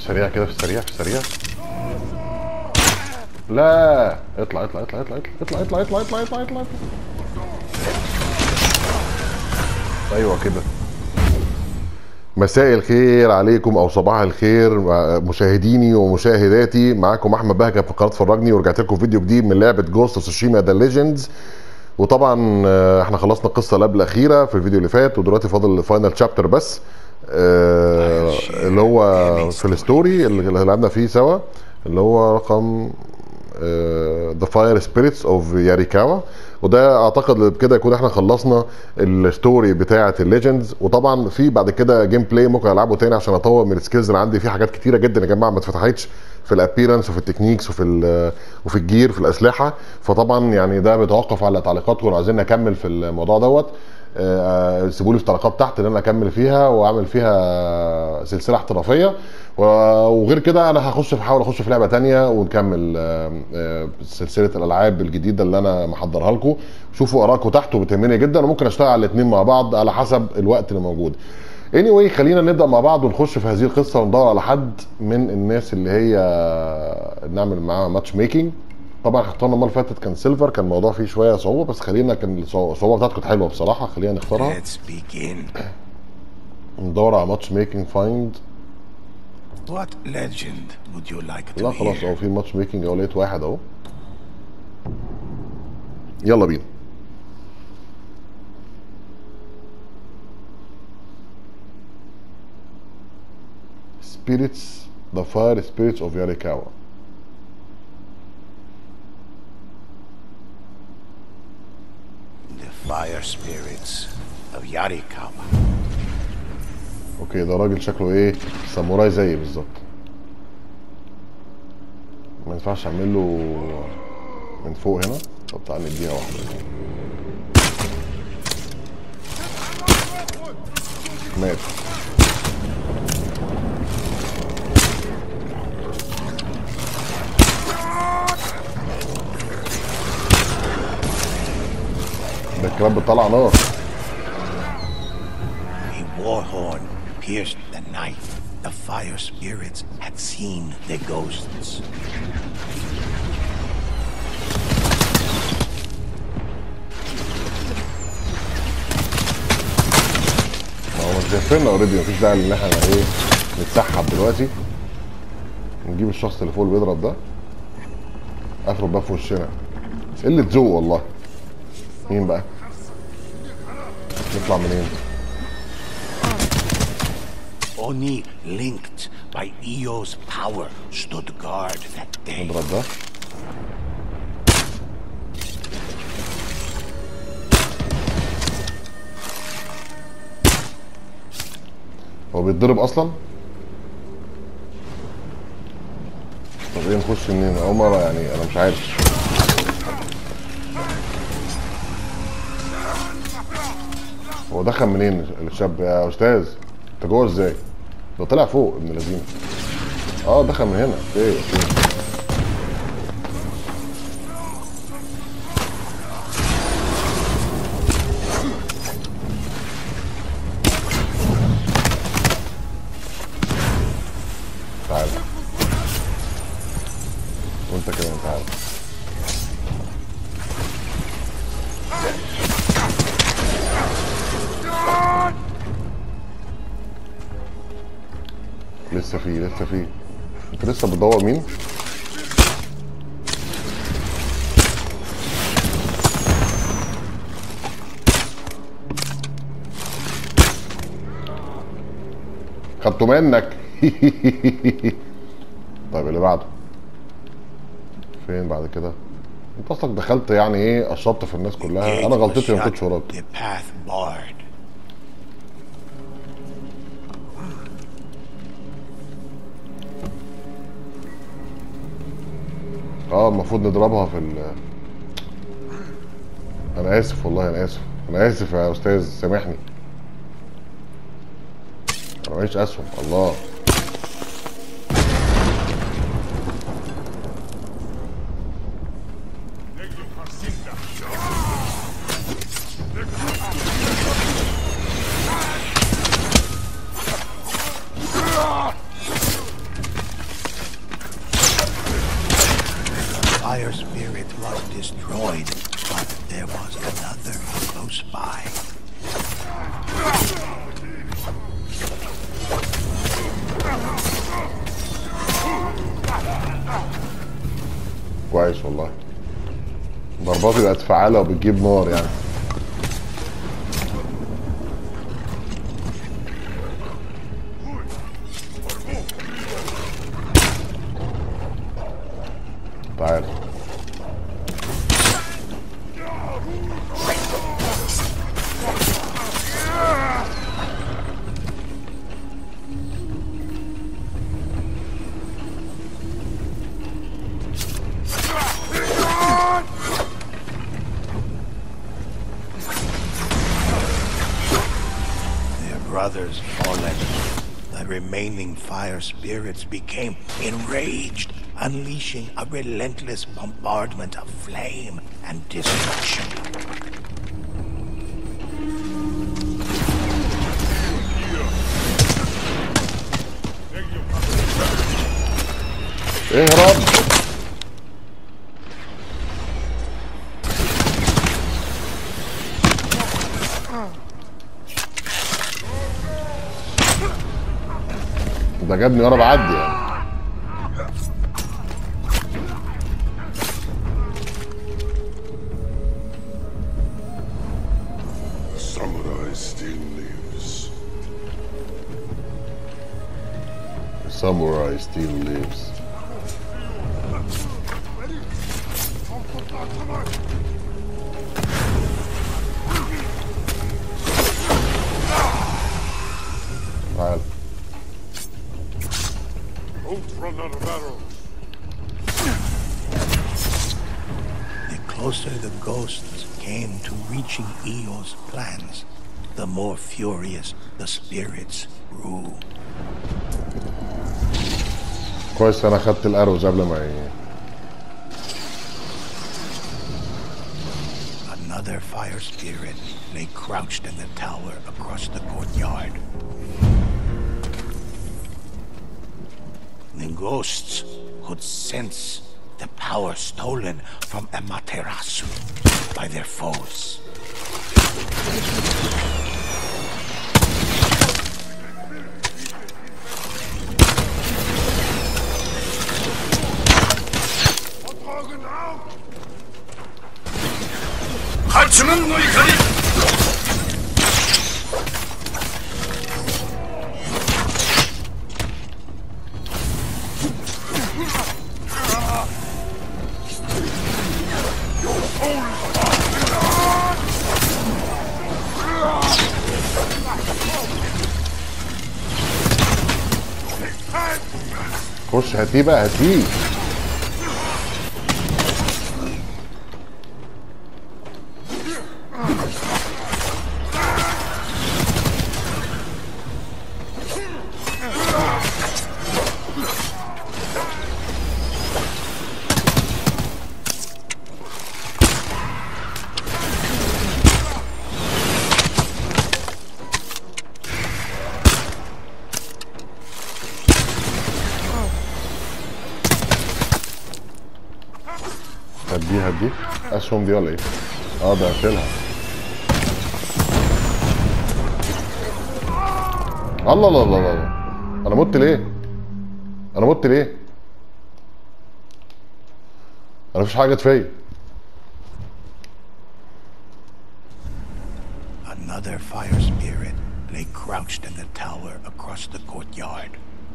السريع كده في السريع في السريع لا اطلع اطلع اطلع اطلع اطلع اطلع اطلع اطلع اطلع اطلع اطلع ايوه كده مساء الخير عليكم او صباح الخير مشاهديني ومشاهداتي معاكم احمد بهجه في قناه فرجني ورجعت لكم فيديو جديد من لعبه جوست اوف تسوشيما ذا ليجندز وطبعا آه، احنا خلصنا القصه اللي قبل الاخيره في الفيديو اللي فات ودلوقتي فاضل الفاينل شابتر بس آه، اللي هو في الستوري اللي لعبنا فيه سوا اللي هو رقم ذا فاير سبيريتس اوف ياريكاوا وده اعتقد بكده يكون احنا خلصنا الستوري بتاعه الليجندز وطبعا في بعد كده جيم بلاي ممكن العبه تاني عشان اطور من السكيلز اللي عندي في حاجات كتيره جدا يا جماعه ما اتفتحتش في الابيرنس وفي التكنيكس وفي ال- وفي الجير في الاسلحه فطبعا يعني ده بيتوقف على تعليقاتكم لو عايزين نكمل في الموضوع دوت آه، سيبوا لي في التعليقات تحت ان انا اكمل فيها واعمل فيها سلسله احترافيه و- وغير كده انا هخش في احاول اخش في لعبه تانية ونكمل آه، آه، سلسله الالعاب الجديده اللي انا محضرها لكم شوفوا ارائكم تحت وبتهمني جدا وممكن اشتغل على الاثنين مع بعض على حسب الوقت اللي موجود anyway خلينا نبدا مع بعض ونخش في هذه القصه وندور على حد من الناس اللي هي نعمل معاها ماتش ميكنج طبعا اخترنا المره اللي فاتت كان سيلفر كان الموضوع فيه شويه صعوبه بس خلينا كان الصعوبه بتاعته كانت حلوه بصراحه خلينا نختارها Let's begin. ندور على ماتش ميكنج فايند What legend would you like to لا خلاص hear? اهو في ماتش ميكنج اهو لقيت واحد اهو يلا بينا spirits the fire spirits of Yarikawa The fire spirits of Yarikawa. اوكي ده راجل شكله ايه ساموراي زيي بالظبط ما ينفعش اعمل له من فوق هنا طب تعالى نديها واحده مات ده الكلام بيطلع نار A war horn pierced the night. The fire spirits had seen the ghosts. ما هو شايفيننا اوريدي مفيش داعي ان احنا ايه نتسحب دلوقتي نجيب الشخص اللي فوق اللي بيضرب ده افرض بقى في وشنا قلة ذوق والله مين بقى؟ نطلع منين؟ Oni linked by Eo's power stood guard that day. نضرب ده هو بيتضرب اصلا؟ طب ايه نخش منين؟ اول مرة يعني انا مش عارف هو دخل منين الشاب يا استاذ؟ انت جوه ازاي؟ ده طلع فوق ابن الذين اه دخل من هنا اوكي اوكي تعال وانت كمان تعال لسه في لسه في انت لسه بتدور مين؟ خدته منك طيب اللي بعده فين بعد كده؟ انت اصلك دخلت يعني ايه قشطت في الناس كلها انا Gate was غلطتي ما shut, كنتش وراك The path barred. اه المفروض نضربها في ال انا اسف والله انا اسف انا اسف يا استاذ سامحني انا معيش اسهم الله fire spirit was destroyed, but there was another close by. كويس والله ضرباتي بقت فعالة وبتجيب نار يعني تعال Their brothers fallen. The remaining fire spirits became enraged, unleashing a relentless bombardment of flame and destruction. اهرب ده جابني وانا بعدي يعني Samurai still lives. samurai still lives تعال Don't run out of arrows. The closer the ghosts came to reaching Eo's plans, the more furious the spirits grew. كويس انا خدت الاروز قبل ما ي... Another fire spirit lay crouched in the tower across the courtyard. The ghosts could sense the power stolen from Amaterasu by their foes. خش هاتيه بقى هاتيه هديه هديه اسهم دي ولا ايه؟ اه ده قافلها الله الله الله الله انا مت ليه؟ انا مت ليه؟ انا مفيش حاجه جت فيا Another fire spirit lay crouched in the tower across the courtyard.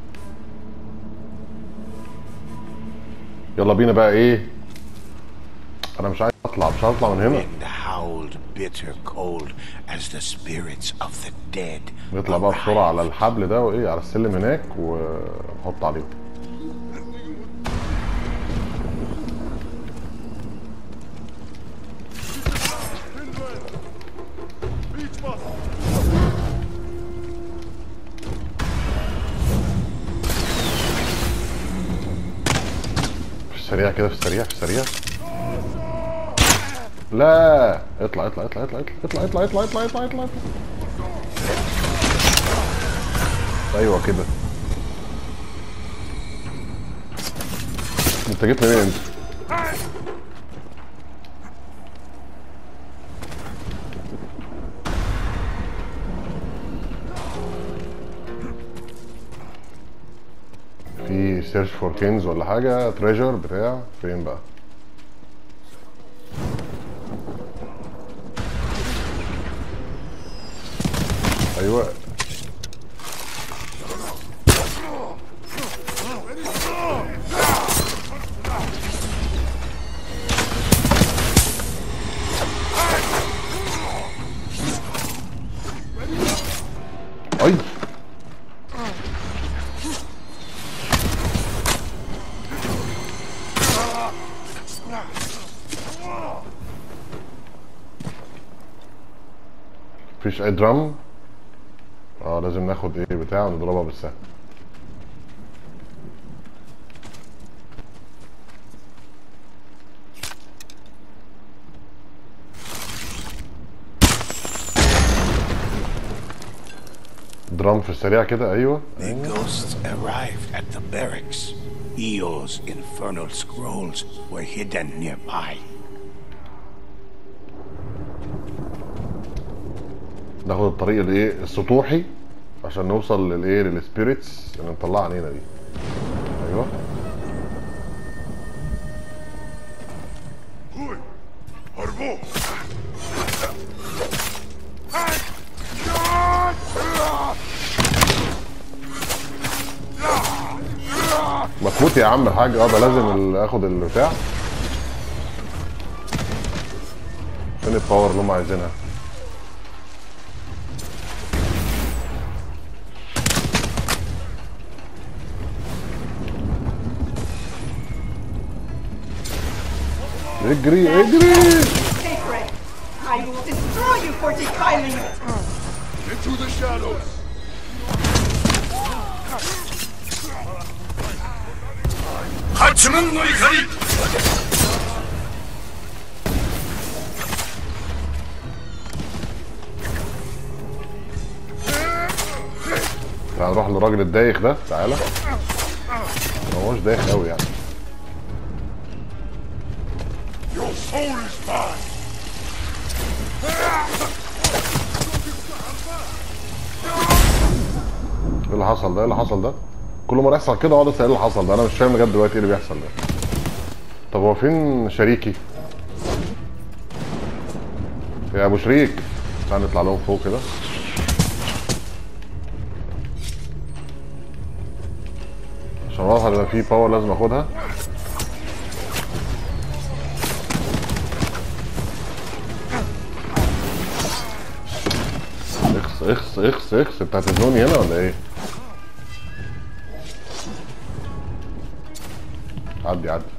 يلا بينا بقى ايه؟ انا مش عايز اطلع مش عايز اطلع من هنا Wind howled bitter cold as the spirits of the dead نطلع بقى بسرعه على arrived. الحبل ده وايه على السلم هناك ونحط عليهم في السريع كده في السريع في السريع لا اطلع اطلع اطلع اطلع اطلع اطلع اطلع اطلع اطلع اطلع اطلع ايوه كده انت جيت منين انت في سيرش فور كينز ولا حاجه تريجر بتاع فين بقى ايوه اي مفيش اي درام اه لازم ناخد ايه بتاع ونضربها بالسهم درام في السريع كده ايوه The ghosts arrived at the barracks. Eo's infernal scrolls were hidden nearby. ناخد الطريق الايه السطوحي عشان نوصل للايه للسبيريتس اللي نطلعها علينا دي ايوه Hui! Arbo! ما تموت يا عم الحاج اه ده لازم ال- اخد البتاع فين الباور اللي هم عايزينها اجري اجري sacred. I will destroy you for defiling it. Into the shadows! 하츠는 너희 가리! تعال نروح للراجل الدايخ ده تعالى ما هوش دايخ قوي يعني Your soul is mine! ايه اللي حصل ده ايه اللي حصل ده كل مره يحصل كده اقعد اسال ايه اللي حصل ده انا مش فاهم لغايه دلوقتي ايه اللي بيحصل ده طب هو فين شريكي يا ابو شريك تعال نطلع لهم فوق كده عشان اوصل يبقى في باور لازم اخدها اخس اخس اخس اخس انت هتزنوني هنا ولا ايه؟ عدي عدي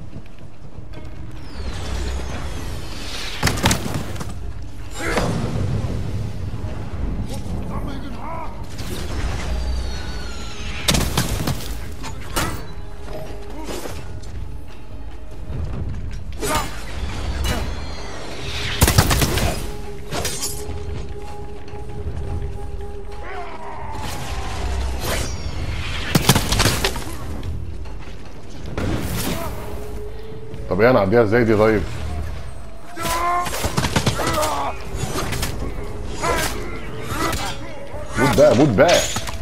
طب ايه هنعديها ازاي دي طيب؟ موت بقى موت بقى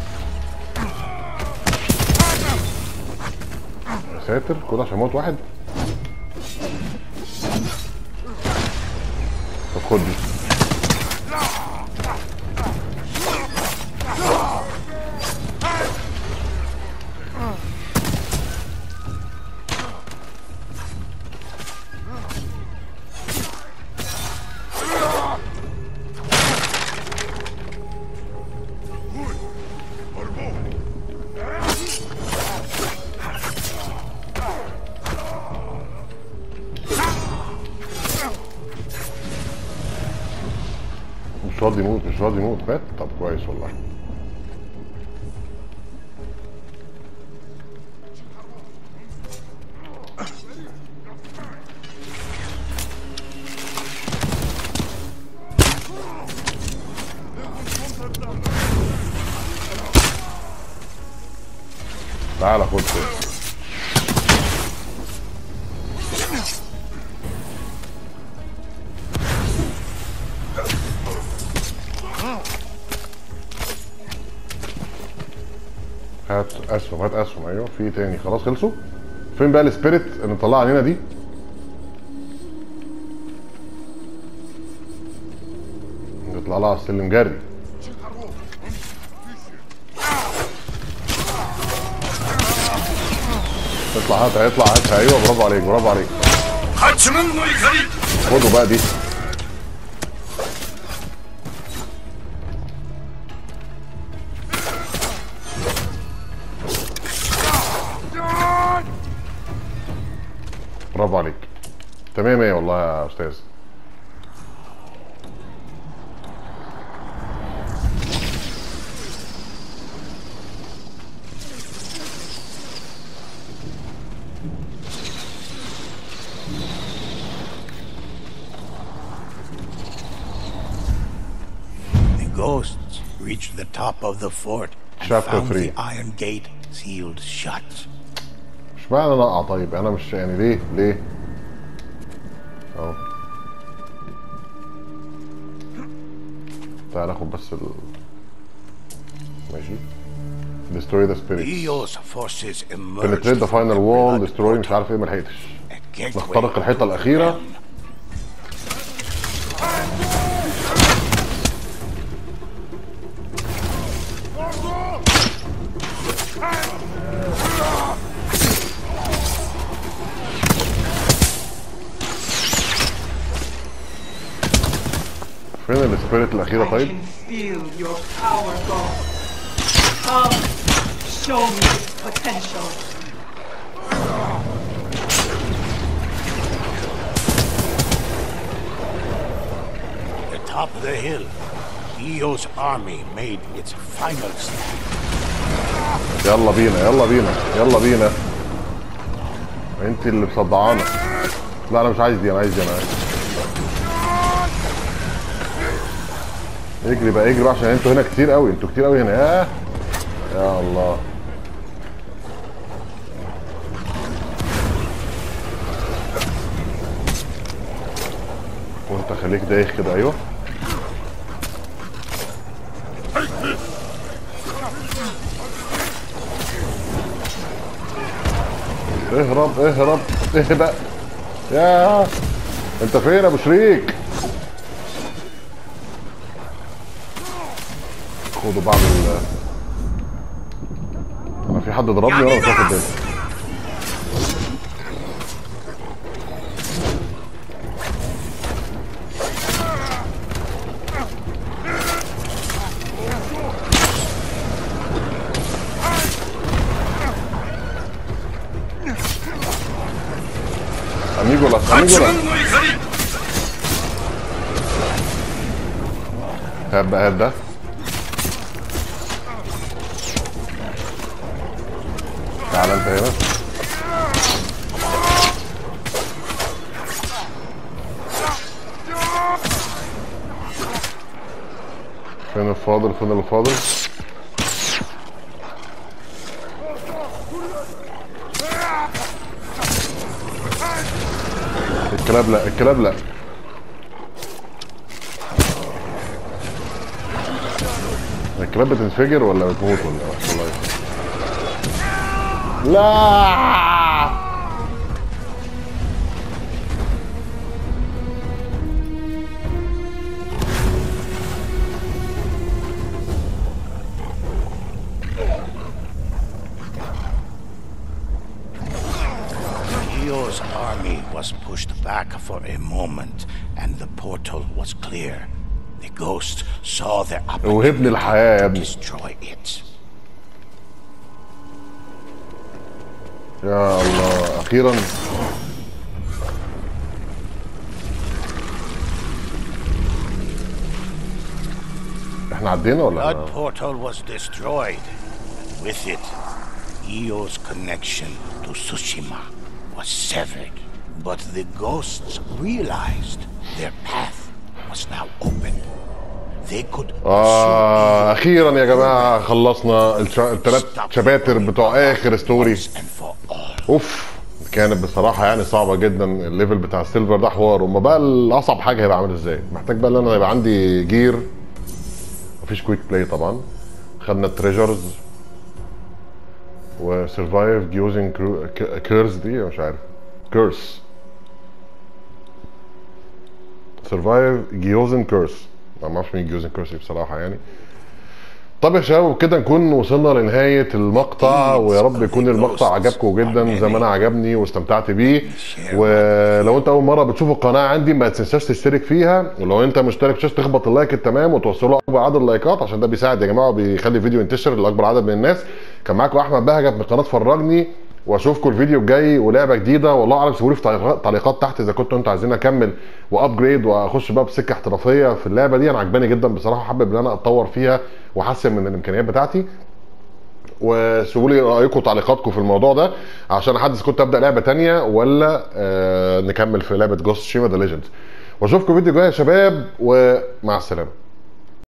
يا ساتر كل عشان موت واحد طب خد دي مش راضي يموت مش راضي يموت مات طب كويس والله تعال خد كده هات اسهم هات اسهم ايوه في إيه تاني خلاص خلصوا فين بقى السبيريت اللي مطلع علينا دي نطلع لها على السلم جري اطلع هاتها اطلع هاتها ايوه برافو عليك برافو عليك 八門の怒り خدوا بقى دي برافو عليك تمام ايه والله يا استاذ The ghosts reached the top of the fort and Chapter found three. the iron gate sealed shut. مش معنى انا اقع طيب انا مش يعني ليه ليه اهو تعال ناخد بس ال ماشي destroy the spirits Leo's forces emerged penetrate the from final the wall blood destroy portal. مش عارف ايه ملحقتش A gateway نخترق الحيطه الاخيره فين السبيريت الاخيره I طيب can feel your power, God. Come, show me its potential. the top of the hill. Leo's army made its final stand. يلا بينا يلا بينا يلا بينا انت اللي مصدعانا لا انا مش عايز دي انا عايز دي انا عايز اجري بقى اجري بقى عشان انتوا هنا كتير قوي انتوا كتير قوي هنا يا يا الله وانت خليك دايخ كده ايوه اهرب اهرب اهبق يا انت فين يا ابو شريك خدوا بعض ال انا في حد ضربني وانا مش واخد بالي اميجولاس 八 اميجولاس 門の怒り هات بقى هات ده تعال انت هنا فين الفاضل فين الفاضل الكلاب لا الكلاب لا الكلاب بتنفجر ولا بتموت ولا ولا ايه؟ لا Leo's army was pushed back for a moment, and the portal was clear. The ghosts saw their وهبني الحياة يا to ابني destroy it. يا الله اخيرا احنا عدينا ولا Blood portal was destroyed. With it, Io's connection to Tsushima was severed. But the ghosts realized their path was now open. They could آه اخيرا يا جماعه خلصنا الش- الثلاث شباتر بتوع اخر ستوري once and for all. اوف كانت بصراحه يعني صعبه جدا الليفل بتاع السيلفر ده حوار اما بقى الاصعب حاجه هيبقى عامل ازاي محتاج بقى ان انا يبقى عندي جير مفيش كويك بلاي طبعا خدنا التريجرز وسرفايف يوزنج كيرز دي مش عارف كيرس سرفايف جيوزن كيرس ما اعرفش مين جيوزن كيرس بصراحه يعني طب يا شباب وبكده نكون وصلنا لنهايه المقطع ويا رب يكون المقطع عجبكم جدا زي ما انا عجبني واستمتعت بيه ولو انت اول مره بتشوف القناه عندي ما تنساش تشترك فيها ولو انت مشترك مش تخبط اللايك التمام وتوصله اكبر عدد اللايكات عشان ده بيساعد يا جماعه وبيخلي الفيديو ينتشر لاكبر عدد من الناس كان معاكم احمد بهجت من قناه فرجني واشوفكم الفيديو الجاي ولعبه جديده والله اعلم سيبوا لي في تعليقات- تعليقات تحت اذا كنتوا انتوا عايزين اكمل وابجريد واخش بقى بسكه احترافيه في اللعبه دي انا عجباني جدا بصراحه حابب ان انا اتطور فيها واحسن من الامكانيات بتاعتي وسيبوا لي رايكم وتعليقاتكم في الموضوع ده عشان احدد كنت ابدا لعبه تانية ولا آه نكمل في لعبه جوست شيما ذا ليجندز واشوفكم فيديو جاي يا شباب ومع السلامه